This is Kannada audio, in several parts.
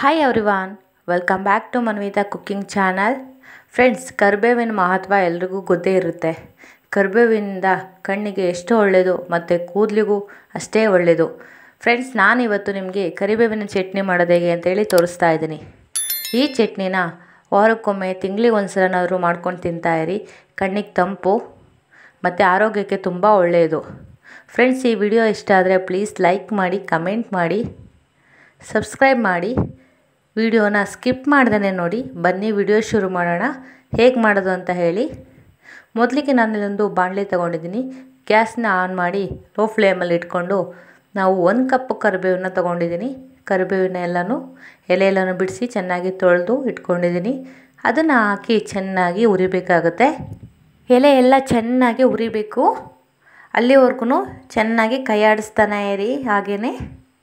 hi everyone welcome back to Manvitha cooking channel friends ಕರಿಬೇವಿನ ಮಹತ್ವ ಎಲ್ರಿಗೂ ಗೊತ್ತೇ ಇರುತ್ತೆ ಕರಿಬೇವಿನಿಂದ ಕಣ್ಣಿಗೆ ಎಷ್ಟು ಒಳ್ಳೆಯದು ಮತ್ತು ಕೂದಲಿಗೂ ಅಷ್ಟೇ ಒಳ್ಳೆಯದು ಫ್ರೆಂಡ್ಸ್ ನಾನಿವತ್ತು ನಿಮಗೆ ಕರಿಬೇವಿನ ಚಟ್ನಿ ಮಾಡೋದು ಹೇಗೆ ಅಂತೇಳಿ ತೋರಿಸ್ತಾ ಇದ್ದೀನಿ ಈ ಚಟ್ನಿನ ವಾರಕ್ಕೊಮ್ಮೆ ತಿಂಗಳಿಗೆ ಒಂದು ಸಲನಾದರೂ ಮಾಡ್ಕೊಂಡು ತಿಂತಾಯಿರಿ ಕಣ್ಣಿಗೆ ತಂಪು ಮತ್ತು ಆರೋಗ್ಯಕ್ಕೆ ತುಂಬ ಒಳ್ಳೆಯದು ಫ್ರೆಂಡ್ಸ್ ಈ ವಿಡಿಯೋ ಇಷ್ಟ ಆದರೆ ಪ್ಲೀಸ್ ಲೈಕ್ ಮಾಡಿ ಕಮೆಂಟ್ ಮಾಡಿ ಸಬ್ಸ್ಕ್ರೈಬ್ ಮಾಡಿ ವಿಡಿಯೋನ ಸ್ಕಿಪ್ ಮಾಡ್ದೇ ನೋಡಿ ಬನ್ನಿ ವಿಡಿಯೋ ಶುರು ಮಾಡೋಣ ಹೇಗೆ ಮಾಡೋದು ಅಂತ ಹೇಳಿ ಮೊದಲಿಗೆ ನಾನು ಇಲ್ಲೊಂದು ಬಾಣಲೆ ತೊಗೊಂಡಿದ್ದೀನಿ ಗ್ಯಾಸ್ನ ಆನ್ ಮಾಡಿ ಲೋ ಫ್ಲೇಮಲ್ಲಿ ಇಟ್ಕೊಂಡು ನಾವು ಒಂದು ಕಪ್ ಕರಿಬೇವನ್ನ ತೊಗೊಂಡಿದ್ದೀನಿ ಕರಿಬೇವಿನ ಎಲ್ಲನೂ ಎಲೆ ಎಲ್ಲನೂ ಬಿಡಿಸಿ ಚೆನ್ನಾಗಿ ತೊಳೆದು ಇಟ್ಕೊಂಡಿದ್ದೀನಿ ಅದನ್ನು ಹಾಕಿ ಚೆನ್ನಾಗಿ ಉರಿಬೇಕಾಗುತ್ತೆ ಎಲೆ ಎಲ್ಲ ಚೆನ್ನಾಗಿ ಉರಿಬೇಕು ಅಲ್ಲಿವರೆಗೂ ಚೆನ್ನಾಗಿ ಕೈಯಾಡಿಸ್ತಾನೆ ಇರಿ ಹಾಗೆಯೇ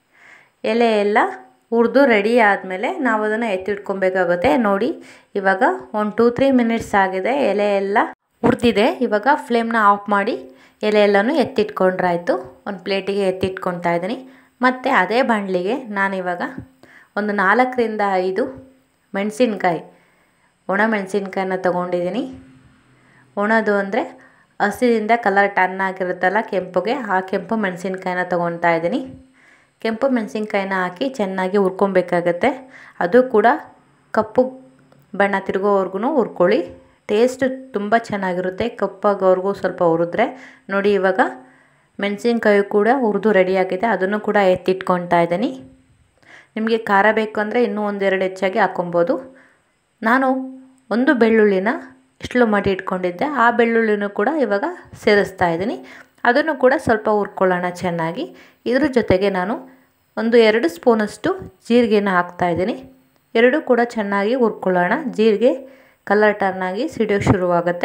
ಎಲೆ ಎಲ್ಲ ಹುರಿದು ರೆಡಿ ಆದಮೇಲೆ ನಾವು ಅದನ್ನು ಎತ್ತಿಟ್ಕೊಬೇಕಾಗುತ್ತೆ ನೋಡಿ ಇವಾಗ ಒಂದು ಟೂ ತ್ರೀ ಮಿನಿಟ್ಸ್ ಆಗಿದೆ ಎಲೆ ಎಲ್ಲ ಹುರಿದಿದೆ ಇವಾಗ ಫ್ಲೇಮ್ನ ಆಫ್ ಮಾಡಿ ಎಲೆ ಎಲ್ಲನೂ ಎತ್ತಿಟ್ಕೊಂಡ್ರಾಯ್ತು ಒಂದು ಪ್ಲೇಟಿಗೆ ಎತ್ತಿಟ್ಕೊತಾ ಇದ್ದೀನಿ ಮತ್ತು ಅದೇ ಬಾಣಲಿಗೆ ನಾನಿವಾಗ ಒಂದು ನಾಲ್ಕರಿಂದ ಐದು ಮೆಣಸಿನ್ಕಾಯಿ ಒಣ ಮೆಣಸಿನ್ಕಾಯಿನ ತೊಗೊಂಡಿದ್ದೀನಿ ಒಣದು ಅಂದರೆ ಹಸಿದಿಂದ ಕಲರ್ ಟನ್ ಆಗಿರುತ್ತಲ್ಲ ಕೆಂಪುಗೆ ಆ ಕೆಂಪು ಮೆಣಸಿನ್ಕಾಯಿನ ತೊಗೊತಾ ಇದ್ದೀನಿ ಕೆಂಪು ಮೆಣಸಿನ್ಕಾಯಿನ ಹಾಕಿ ಚೆನ್ನಾಗಿ ಹುರ್ಕೊಬೇಕಾಗತ್ತೆ ಅದು ಕೂಡ ಕಪ್ಪು ಬಣ್ಣ ತಿರುಗೋವರೆಗೂ ಹುರ್ಕೊಳ್ಳಿ ಟೇಸ್ಟ್ ತುಂಬ ಚೆನ್ನಾಗಿರುತ್ತೆ ಕಪ್ಪಾಗೋವರೆಗೂ ಸ್ವಲ್ಪ ಹುರಿದ್ರೆ ನೋಡಿ ಇವಾಗ ಮೆಣಸಿನ್ಕಾಯಿ ಕೂಡ ಹುರಿದು ರೆಡಿಯಾಗಿದೆ ಅದನ್ನು ಕೂಡ ಎತ್ತಿಟ್ಕೊತಾ ಇದ್ದೀನಿ ನಿಮಗೆ ಖಾರ ಬೇಕು ಅಂದರೆ ಇನ್ನೂ ಒಂದೆರಡು ಹೆಚ್ಚಾಗಿ ಹಾಕ್ಕೊಬೋದು ನಾನು ಒಂದು ಬೆಳ್ಳುಳ್ಳಿನ ಇಷ್ಟಲು ಮಾಡಿ ಇಟ್ಕೊಂಡಿದ್ದೆ ಆ ಬೆಳ್ಳುಳ್ಳಿನೂ ಕೂಡ ಇವಾಗ ಸೇರಿಸ್ತಾ ಇದ್ದೀನಿ ಅದನ್ನು ಕೂಡ ಸ್ವಲ್ಪ ಹುರ್ಕೊಳ್ಳೋಣ ಚೆನ್ನಾಗಿ ಇದ್ರ ಜೊತೆಗೆ ನಾನು ಒಂದು ಎರಡು ಸ್ಪೂನಷ್ಟು ಜೀರಿಗೆನ ಹಾಕ್ತಾಯಿದ್ದೀನಿ ಎರಡೂ ಕೂಡ ಚೆನ್ನಾಗಿ ಹುರ್ಕೊಳ್ಳೋಣ ಜೀರಿಗೆ ಕಲರ್ ಟರ್ನಾಗಿ ಸಿಡಿಯೋಕ್ಕೆ ಶುರುವಾಗುತ್ತೆ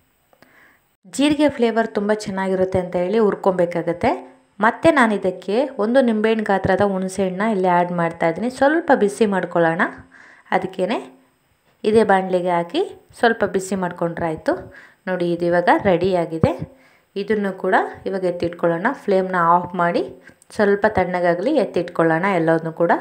ಜೀರಿಗೆ ಫ್ಲೇವರ್ ತುಂಬ ಚೆನ್ನಾಗಿರುತ್ತೆ ಅಂತ ಹೇಳಿ ಹುರ್ಕೊಬೇಕಾಗತ್ತೆ ಮತ್ತು ನಾನು ಇದಕ್ಕೆ ಒಂದು ನಿಂಬೆಹಣ್ಣು ಗಾತ್ರದ ಹುಣಸೆಹಣ್ಣನ್ನ ಇಲ್ಲಿ ಆ್ಯಡ್ ಮಾಡ್ತಾಯಿದ್ದೀನಿ ಸ್ವಲ್ಪ ಬಿಸಿ ಮಾಡ್ಕೊಳ್ಳೋಣ ಅದಕ್ಕೇ ಇದೇ ಬಾಣಲಿಗೆ ಹಾಕಿ ಸ್ವಲ್ಪ ಬಿಸಿ ಮಾಡ್ಕೊಂಡ್ರಾಯ್ತು ನೋಡಿ ಇದು ಇವಾಗ ರೆಡಿಯಾಗಿದೆ ಇದನ್ನು ಕೂಡ ಇವಾಗ ಎತ್ತಿಟ್ಕೊಳ್ಳೋಣ ಫ್ಲೇಮ್ನ ಆಫ್ ಮಾಡಿ ಸ್ವಲ್ಪ ತಣ್ಣಗಾಗಲಿ ಎತ್ತಿಟ್ಕೊಳ್ಳೋಣ ಎಲ್ಲದನ್ನು ಕೂಡ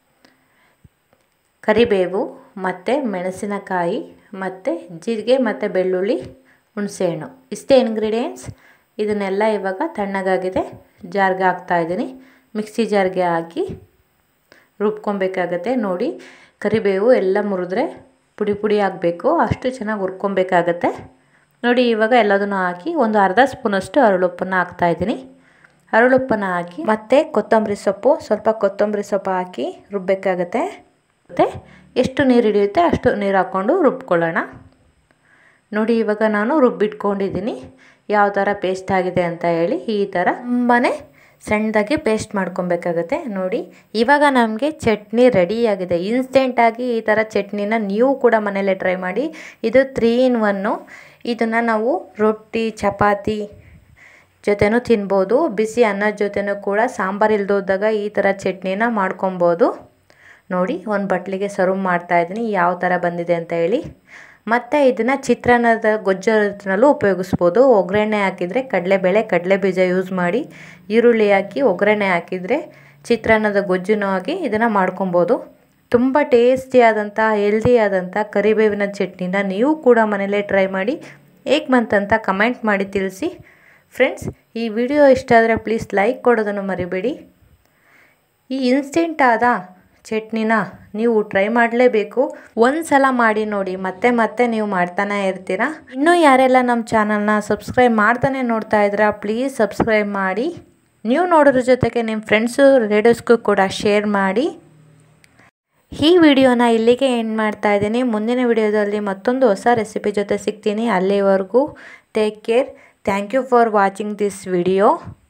ಕರಿಬೇವು ಮತ್ತು ಮೆಣಸಿನಕಾಯಿ ಮತ್ತು ಜೀರಿಗೆ ಮತ್ತು ಬೆಳ್ಳುಳ್ಳಿ ಹುಣಸೆಹಣ್ಣು ಇಷ್ಟೇ ಇಂಗ್ರೀಡಿಯೆಂಟ್ಸ್ ಇದನ್ನೆಲ್ಲ ಇವಾಗ ತಣ್ಣಗಾಗಿದೆ ಜಾರ್ಗೆ ಹಾಕ್ತಾಯಿದ್ದೀನಿ ಮಿಕ್ಸಿ ಜಾರ್ಗೆ ಹಾಕಿ ರುಬ್ಕೊಬೇಕಾಗತ್ತೆ ನೋಡಿ ಕರಿಬೇವು ಎಲ್ಲ ಮುರಿದ್ರೆ ಪುಡಿ ಪುಡಿ ಆಗಬೇಕು ಅಷ್ಟು ಚೆನ್ನಾಗಿ ಹುರ್ಕೊಬೇಕಾಗತ್ತೆ ನೋಡಿ ಇವಾಗ ಎಲ್ಲದನ್ನು ಹಾಕಿ ಒಂದು ಅರ್ಧ ಸ್ಪೂನಷ್ಟು ಅರಳುಪ್ಪನ್ನು ಹಾಕ್ತಾಯಿದ್ದೀನಿ ಅರಳುಪ್ಪನ್ನು ಹಾಕಿ ಮತ್ತು ಕೊತ್ತಂಬರಿ ಸೊಪ್ಪು ಸ್ವಲ್ಪ ಕೊತ್ತಂಬರಿ ಸೊಪ್ಪು ಹಾಕಿ ರುಬ್ಬಬೇಕಾಗತ್ತೆ ಮತ್ತು ಎಷ್ಟು ನೀರು ಹಿಡಿಯುತ್ತೆ ಅಷ್ಟು ನೀರು ಹಾಕ್ಕೊಂಡು ರುಬ್ಕೊಳ್ಳೋಣ ನೋಡಿ ಇವಾಗ ನಾನು ರುಬ್ಬಿಟ್ಕೊಂಡಿದ್ದೀನಿ ಯಾವ ಥರ ಪೇಸ್ಟ್ ಆಗಿದೆ ಅಂತ ಹೇಳಿ ಈ ಥರ ತುಂಬಾ ಸಣ್ಣದಾಗಿ ಪೇಸ್ಟ್ ಮಾಡ್ಕೊಬೇಕಾಗತ್ತೆ ನೋಡಿ ಇವಾಗ ನಮಗೆ ಚಟ್ನಿ ರೆಡಿಯಾಗಿದೆ ಇನ್ಸ್ಟೆಂಟಾಗಿ ಈ ಥರ ಚಟ್ನಿನ ನೀವು ಕೂಡ ಮನೇಲೆ ಟ್ರೈ ಮಾಡಿ ಇದು ತ್ರೀ ಇನ್ ಒನ್ನು ಇದನ್ನು ನಾವು ರೊಟ್ಟಿ ಚಪಾತಿ ಜೊತೆನೂ ತಿನ್ಬೋದು ಬಿಸಿ ಅನ್ನದ ಜೊತೆನೂ ಕೂಡ ಸಾಂಬಾರು ಇಲ್ದೋದಾಗ ಈ ಥರ ಚಟ್ನಿನ ಮಾಡ್ಕೊಬೋದು ನೋಡಿ ಒಂದು ಬಟ್ಲಿಗೆ ಸರ್ವ್ ಮಾಡ್ತಾಯಿದ್ದೀನಿ ಯಾವ ಥರ ಬಂದಿದೆ ಅಂತ ಹೇಳಿ ಮತ್ತು ಇದನ್ನು ಚಿತ್ರಾನ್ನದ ಗೊಜ್ಜನಲ್ಲೂ ಉಪಯೋಗಿಸ್ಬೋದು ಒಗ್ಗರಣೆ ಹಾಕಿದರೆ ಕಡಲೆಬೇಳೆ ಕಡಲೆಬೀಜ ಯೂಸ್ ಮಾಡಿ ಈರುಳ್ಳಿ ಹಾಕಿ ಒಗ್ಗರಣೆ ಹಾಕಿದರೆ ಚಿತ್ರಾನ್ನದ ಗೊಜ್ಜುನೂ ಆಗಿ ಇದನ್ನು ಮಾಡ್ಕೊಬೋದು ತುಂಬ ಟೇಸ್ಟಿಯಾದಂಥ ಹೆಲ್ದಿಯಾದಂಥ ಕರಿಬೇವಿನ ಚಟ್ನಿನ ನೀವು ಕೂಡ ಮನೇಲೇ ಟ್ರೈ ಮಾಡಿ ಹೇಗೆ ಬಂತಂತ ಕಮೆಂಟ್ ಮಾಡಿ ತಿಳಿಸಿ ಫ್ರೆಂಡ್ಸ್ ಈ ವಿಡಿಯೋ ಇಷ್ಟ ಆದರೆ ಪ್ಲೀಸ್ ಲೈಕ್ ಕೊಡೋದನ್ನು ಮರಿಬೇಡಿ ಈ ಇನ್ಸ್ಟೆಂಟ್ ಆದ ಚಟ್ನಿನ ನೀವು ಟ್ರೈ ಮಾಡಲೇಬೇಕು ಒಂದು ಸಲ ಮಾಡಿ ನೋಡಿ ಮತ್ತೆ ಮತ್ತೆ ನೀವು ಮಾಡ್ತಾನೆ ಇರ್ತೀರಾ ಇನ್ನೂ ಯಾರೆಲ್ಲ ನಮ್ಮ ಚಾನಲ್ನ ಸಬ್ಸ್ಕ್ರೈಬ್ ಮಾಡ್ತಾನೆ ನೋಡ್ತಾ ಇದ್ದೀರಾ ಪ್ಲೀಸ್ ಸಬ್ಸ್ಕ್ರೈಬ್ ಮಾಡಿ ನೀವು ನೋಡೋದ್ರ ಜೊತೆಗೆ ನಿಮ್ಮ ಫ್ರೆಂಡ್ಸು ರಿಲೇಟಿವ್ಸ್ಗೂ ಕೂಡ ಶೇರ್ ಮಾಡಿ ಈ ವಿಡಿಯೋನ ಇಲ್ಲಿಗೆ ಎಂಡ್ ಮಾಡ್ತಾ ಇದ್ದೀನಿ ಮುಂದಿನ ವಿಡಿಯೋದಲ್ಲಿ ಮತ್ತೊಂದು ಹೊಸ ರೆಸಿಪಿ ಜೊತೆ ಸಿಗ್ತೀನಿ ಅಲ್ಲಿವರೆಗೂ take care thank you for watching this video